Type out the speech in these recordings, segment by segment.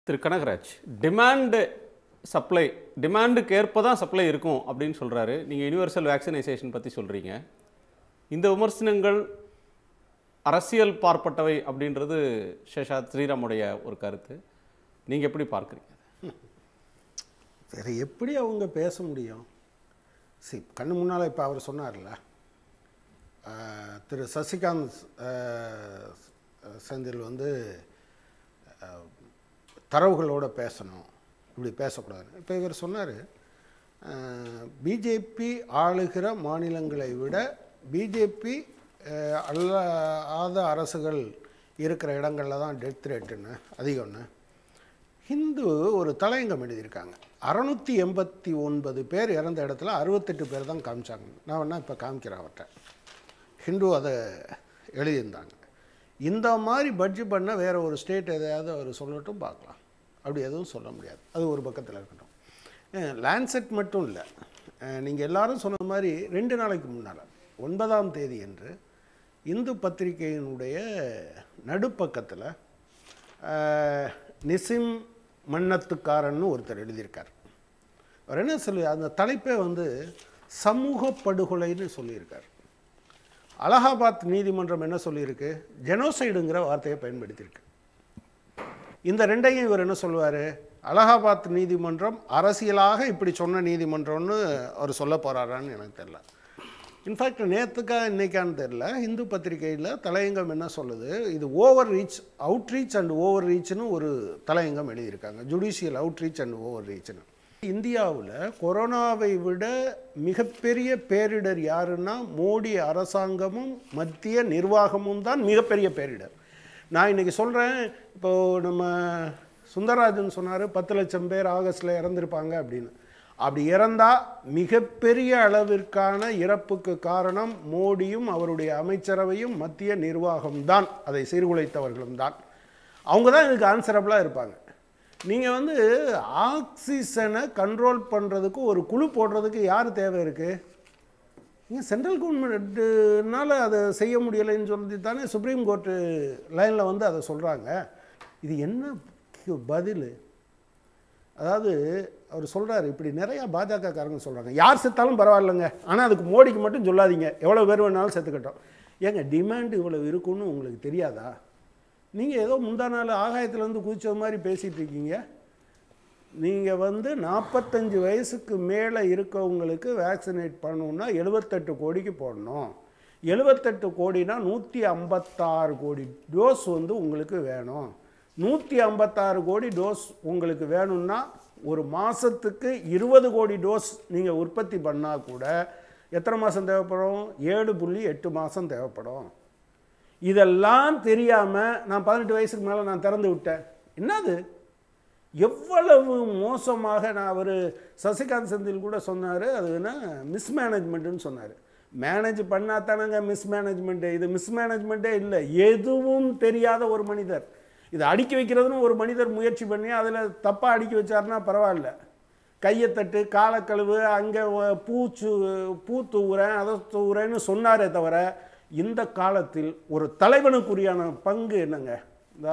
திரு Kanagaraj demand supply டிமாண்டுக்கு ஏற்ப தான் சப்ளை இருக்கும் அப்படின்னு சொல்கிறாரு நீங்கள் யுனிவர்சல் வேக்சினைசேஷன் பற்றி சொல்கிறீங்க இந்த விமர்சனங்கள் அரசியல் பார்ப்பட்டவை அப்படின்றது சேஷாத் ஸ்ரீராமுடைய ஒரு கருத்து நீங்கள் எப்படி பார்க்குறீங்க வேறு எப்படி அவங்க பேச முடியும் சரி கண்ணு முன்னால் இப்போ அவர் சொன்னார்ல ஆஹ், திரு சசிகாந்த் ஆஹ், செந்தில் வந்து ஆஹ், தரவுகளோட பேசணும் இப்படி பேசக்கூடாது இப்போ இவர் சொன்னார் பிஜேபி ஆளுகிற மாநிலங்களை விட பிஜேபி அல்லாத அரசுகள் இருக்கிற இடங்களில் தான் டெத் ரேட்டுன்னு அதிகம்னு ஹிந்து ஒரு தலையங்கம் எழுதியிருக்காங்க அறநூற்றி எண்பத்தி ஒன்பது பேர் இறந்த இடத்துல அறுபத்தெட்டு பேர் தான் காமிச்சாங்க நான் வேணா இப்போ காமிக்கிறேன் அவர்கிட்ட ஹிந்து அதை எழுதியிருந்தாங்க இந்த மாதிரி பட்ஜெட் பண்ண வேற ஒரு ஸ்டேட் எதையாவது அவர் சொல்லட்டும் பார்க்கலாம் அப்படி எதுவும் சொல்ல முடியாது அது ஒரு பக்கத்தில் இருக்கட்டும் லேண்ட்செட் மட்டும் இல்லை நீங்கள் எல்லாரும் சொன்ன மாதிரி ரெண்டு நாளைக்கு முன்னால் ஒன்பதாம் தேதி என்று இந்து பத்திரிகையினுடைய நடுப்பக்கத்தில் ஆஹ், நிசிம் மன்னத்துக்காரன்னு ஒருத்தர் எழுதியிருக்கார் அவர் என்ன சொல்லி அந்த தலைப்பே வந்து சமூக படுகொலைன்னு சொல்லியிருக்கார் அலகாபாத் நீதிமன்றம் என்ன சொல்லியிருக்கு ஜெனோசைடுங்கிற வார்த்தையை பயன்படுத்தியிருக்கு இந்த ரெண்டையும் இவர் என்ன சொல்லுவார் அலகாபாத் நீதிமன்றம் அரசியலாக இப்படி சொன்ன நீதிமன்றம்னு அவர் சொல்ல போகிறாரான்னு எனக்கு தெரியல இன்ஃபேக்ட் நேற்றுக்கா இன்னைக்கான்னு தெரில இந்து பத்திரிகையில் தலையங்கம் என்ன சொல்லுது இது overreach outreach and over ரீச்னு ஒரு தலையங்கம் எழுதியிருக்காங்க judicial outreach and over ரீச்னு இந்தியாவில் கொரோனாவை விட மிகப்பெரிய பேரிடர் யாருன்னா மோடி அரசாங்கமும் மத்திய நிர்வாகமும் தான் மிகப்பெரிய பேரிடர் நான் இன்னைக்கு சொல்கிறேன் இப்போது நம்ம சுந்தரராஜன் சொன்னார் பத்து லட்சம் பேர் ஆகஸ்டில் இறந்துருப்பாங்க அப்படின்னு அப்படி இறந்தால் மிகப்பெரிய அளவிற்கான இறப்புக்கு காரணம் மோடியும் அவருடைய அமைச்சரவையும் மத்திய நிர்வாகம்தான் அதை சீர்குலைத்தவர்களும் தான் அவங்க தான் இதுக்கு ஆன்சரபிளாக இருப்பாங்க நீங்கள் வந்து ஆக்சிஜனை கண்ட்ரோல் பண்ணுறதுக்கு ஒரு குழு போடுறதுக்கு யார் தேவை இருக்குது நீங்கள் சென்ட்ரல் கவர்மெண்ட்டுனால அதை செய்ய முடியலைன்னு சொல்லி தானே சுப்ரீம் கோர்ட்டு லைனில் வந்து அதை சொல்கிறாங்க இது என்ன பதில் அதாவது அவர் சொல்கிறாரு இப்படி நிறையா பாஜக காரங்க சொல்கிறாங்க யார் செத்தாலும் பரவாயில்லைங்க ஆனால் அதுக்கு மோடிக்கு மட்டும் சொல்லாதீங்க எவ்வளோ பேர் வேணாலும் செத்துக்கட்டும் ஏங்க டிமாண்ட் இவ்வளோ இருக்குன்னு உங்களுக்கு தெரியாதா நீங்கள் ஏதோ முந்தா நாள் ஆகாயத்துலேருந்து குதிச்ச மாதிரி பேசிகிட்டு இருக்கீங்க நீங்கள் வந்து நாற்பத்தஞ்சு வயசுக்கு மேலே இருக்கவங்களுக்கு வேக்சினேட் பண்ணணுன்னா எழுபத்தெட்டு கோடிக்கு போடணும் எழுபத்தெட்டு கோடினா நூற்றி ஐம்பத்தாறு கோடி டோஸ் வந்து உங்களுக்கு வேணும் நூற்றி ஐம்பத்தாறு கோடி டோஸ் உங்களுக்கு வேணும்னா ஒரு மாதத்துக்கு இருபது கோடி டோஸ் நீங்கள் உற்பத்தி பண்ணால் கூட எத்தனை மாதம் தேவைப்படும் ஏழு புள்ளி எட்டு மாதம் தேவைப்படும் இதெல்லாம் தெரியாமல் நான் பதினெட்டு வயசுக்கு மேலே நான் திறந்து விட்டேன் என்னது எவ்வளவு மோசமாக நான் அவர் சசிகாந்த் செந்தில் கூட சொன்னார் அது என்ன மிஸ்மேனேஜ்மெண்ட்டுன்னு சொன்னார் மேனேஜ் பண்ணாதானங்க மிஸ்மேனேஜ்மெண்ட்டு இது மிஸ்மேனேஜ்மெண்ட்டே இல்லை எதுவும் தெரியாத ஒரு மனிதர் இதை அடுக்கி வைக்கிறதுன்னு ஒரு மனிதர் முயற்சி பண்ணி அதில் தப்பாக அடுக்கி வச்சாருன்னா பரவாயில்ல கையை தட்டு காலை கழுவு அங்கே பூச்சு பூ தூவுறேன் அதை தூவுறேன்னு சொன்னாரே தவிர இந்த காலத்தில் ஒரு தலைவனுக்குரியான பங்கு என்னங்க இந்த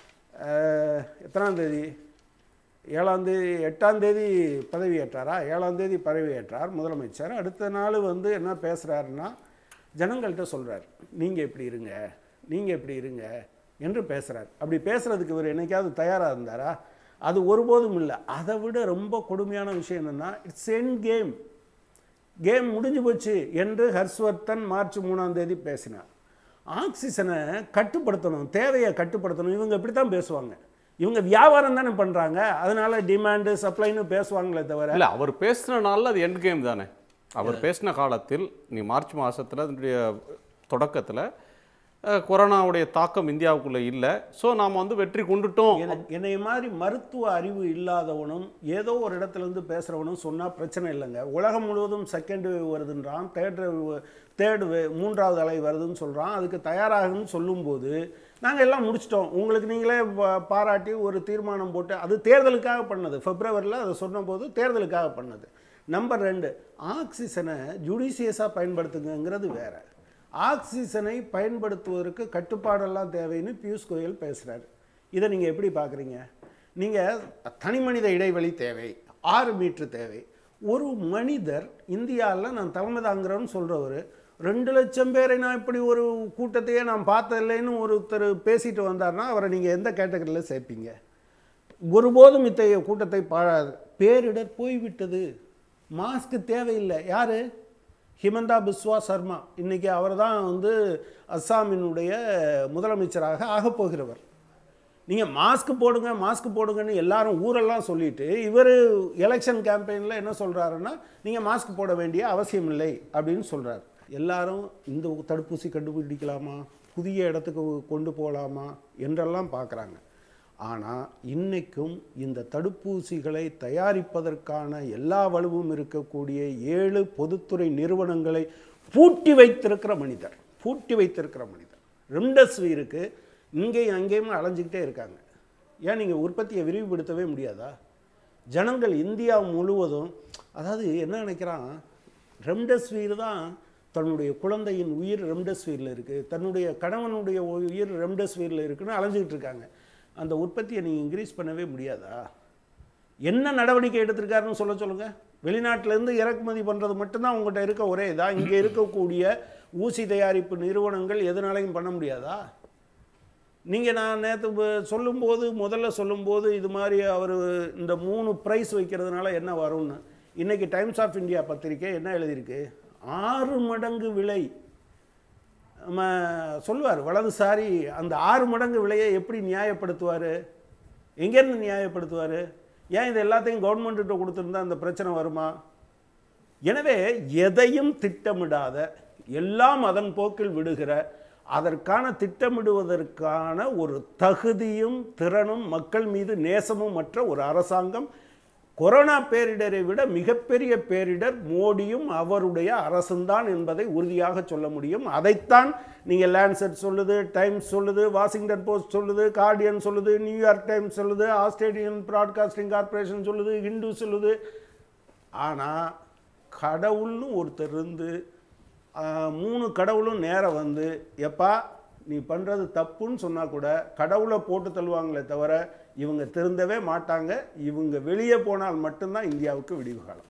அஹ், எத்தனாம் தேதி ஏழாம் தேதி எட்டாம் தேதி பதவி ஏற்றாரா ஏழாம் தேதி பதவி ஏற்றார் முதலமைச்சர் அடுத்த நாள் வந்து என்ன பேசுகிறாருன்னா ஜனங்கள்கிட்ட சொல்கிறார் நீங்கள் இப்படி இருங்க நீங்கள் இப்படி இருங்க என்று பேசுகிறார் அப்படி பேசுகிறதுக்கு இவர் என்னைக்காவது தயாராக இருந்தாரா அது ஒருபோதும் இல்லை அதை விட ரொம்ப கொடுமையான விஷயம் என்னென்னா இட்ஸ் என் கேம் கேம் முடிஞ்சு போச்சு என்று ஹர்ஷ்வர்தன் மார்ச் மூணாம் தேதி பேசினார் ஆக்சிஜனை கட்டுப்படுத்தணும் தேவையை கட்டுப்படுத்தணும் இவங்க இப்படி தான் பேசுவாங்க இவங்க வியாபாரம் தானே பண்ணுறாங்க அதனால டிமாண்டு சப்ளைன்னு பேசுவாங்களே தவிர இல்லை அவர் பேசின நாளில் அது எண்ட் கேம் தானே அவர் பேசின காலத்தில் நீ மார்ச் மாதத்தில் அதனுடைய தொடக்கத்தில் அஹ், கொரோனாவுடைய தாக்கம் இந்தியாவுக்குள்ளே இல்லை ஸோ நாம் வந்து வெற்றி கொண்டுட்டோம் என- என்னை மாதிரி மருத்துவ அறிவு இல்லாதவனும் ஏதோ ஒரு இடத்துல இருந்து பேசுகிறவனும் சொன்னால் பிரச்சனை இல்லைங்க உலகம் முழுவதும் செகண்ட் வேவ் வருதுன்றான் தேர்ட் தேர்டு வே மூன்றாவது அலை வருதுன்னு சொல்கிறான் அதுக்கு தயாராகுன்னு சொல்லும்போது நாங்கள் எல்லாம் முடிச்சிட்டோம் உங்களுக்கு நீங்களே பா- பாராட்டி ஒரு தீர்மானம் போட்டு அது தேர்தலுக்காக பண்ணது பிப்ரவரியில் அதை சொன்னபோது தேர்தலுக்காக பண்ணது நம்பர் ரெண்டு ஆக்சிஜனை ஜுடிஷியஸாக பயன்படுத்துங்கங்கிறது வேற ஆக்சிஜனை பயன்படுத்துவதற்கு கட்டுப்பாடெல்லாம் தேவைன்னு பியூஷ் கோயல் பேசுகிறாரு இதை நீங்கள் எப்படி பார்க்குறீங்க நீங்கள் தனி மனித இடைவெளி தேவை ஆறு மீட்டர் தேவை ஒரு மனிதர் இந்தியாவில் நான் தலைமை தாங்கிறேன்னு சொல்கிறவர் ரெண்டு லட்சம் பேரை நான் இப்படி ஒரு கூட்டத்தையே நான் பார்த்ததில்லைன்னு ஒருத்தர் பேசிட்டு வந்தார்னா அவரை நீங்கள் எந்த கேட்டகரியில் சேர்ப்பீங்க ஒருபோதும் இத்தகைய கூட்டத்தை பாழாது பேரிடர் போய்விட்டது மாஸ்க் தேவையில்லை யார் ஹிமந்தா பிஸ்வா சர்மா இன்னைக்கு அவர் தான் வந்து அஸ்ஸாமினுடைய முதலமைச்சராக ஆகப் போகிறவர் நீங்கள் மாஸ்க் போடுங்க மாஸ்க் போடுங்கன்னு எல்லாரும் ஊரெல்லாம் சொல்லிட்டு இவர் எலெக்ஷன் கேம்பெயினில் என்ன சொல்கிறாருன்னா நீங்கள் மாஸ்க் போட வேண்டிய அவசியம் இல்லை அப்படின்னு சொல்கிறார் எல்லாரும் இந்த தடுப்பூசி கண்டுபிடிக்கலாமா புதிய இடத்துக்கு கொண்டு போகலாமா என்றெல்லாம் பார்க்குறாங்க ஆனால் இன்னைக்கும் இந்த தடுப்பூசிகளை தயாரிப்பதற்கான எல்லா வலுவும் இருக்கக்கூடிய ஏழு பொதுத்துறை நிறுவனங்களை பூட்டி வைத்திருக்கிற மனிதர் பூட்டி வைத்திருக்கிற மனிதர் ரெம்டெசிவிருக்கு இங்கேயும் அங்கேயும் அலைஞ்சிக்கிட்டே இருக்காங்க ஏன் நீங்கள் உற்பத்தியை விரிவுபடுத்தவே முடியாதா ஜனங்கள் இந்தியா முழுவதும் அதாவது என்ன நினைக்கிறான் ரெம்டெசிவிர் தான் தன்னுடைய குழந்தையின் உயிர் ரெம்டெசிவிரில் இருக்குது தன்னுடைய கணவனுடைய உயிர் ரெம்டெசிவிரில் இருக்குன்னு அலைஞ்சிக்கிட்டு இருக்காங்க அந்த உற்பத்தியை நீங்கள் இன்க்ரீஸ் பண்ணவே முடியாதா என்ன நடவடிக்கை எடுத்திருக்காருன்னு சொல்ல சொல்லுங்க வெளிநாட்டிலேருந்து இறக்குமதி பண்ணுறது மட்டும்தான் உங்கள்கிட்ட இருக்க ஒரே இதா இங்கே இருக்கக்கூடிய ஊசி தயாரிப்பு நிறுவனங்கள் எதனாலையும் பண்ண முடியாதா நீங்கள் நான் நேற்று சொல்லும்போது முதல்ல சொல்லும்போது இது மாதிரி அவர் இந்த மூணு ப்ரைஸ் வைக்கிறதுனால என்ன வரும்னு இன்றைக்கி டைம்ஸ் ஆஃப் இந்தியா பத்திரிக்கை என்ன எழுதியிருக்கு ஆறு மடங்கு விலை நம்ம சொல்லுவார் வலதுசாரி அந்த ஆறு மடங்கு விலையை எப்படி நியாயப்படுத்துவார் எங்கேருந்து நியாயப்படுத்துவார் ஏன் இது எல்லாத்தையும் கவர்மெண்ட்டிட்ட கொடுத்துருந்தா அந்த பிரச்சனை வருமா எனவே எதையும் திட்டமிடாத எல்லாம் அதன் போக்கில் விடுகிற அதற்கான திட்டமிடுவதற்கான ஒரு தகுதியும் திறனும் மக்கள் மீது நேசமும் மற்ற ஒரு அரசாங்கம் கொரோனா பேரிடரை விட மிகப்பெரிய பேரிடர் மோடியும் அவருடைய அரசுந்தான் என்பதை உறுதியாக சொல்ல முடியும் அதைத்தான் நீங்கள் லேண்ட்செட் சொல்லுது டைம்ஸ் சொல்லுது வாஷிங்டன் போஸ்ட் சொல்லுது கார்டியன் சொல்லுது நியூயார்க் டைம்ஸ் சொல்லுது ஆஸ்திரேலியன் ப்ராட்காஸ்டிங் கார்ப்பரேஷன் சொல்லுது ஹிந்து சொல்லுது ஆனால் கடவுள்னு ஒருத்தர் இருந்து ஆஹ், மூணு கடவுளும் நேரம் வந்து எப்பா நீ பண்ணுறது தப்புன்னு சொன்னால் கூட கடவுளை போட்டு தள்ளுவாங்களே தவிர இவங்க திருந்தவே மாட்டாங்க இவங்க வெளியே போனால் மட்டும்தான் இந்தியாவுக்கு விடிவு காலம்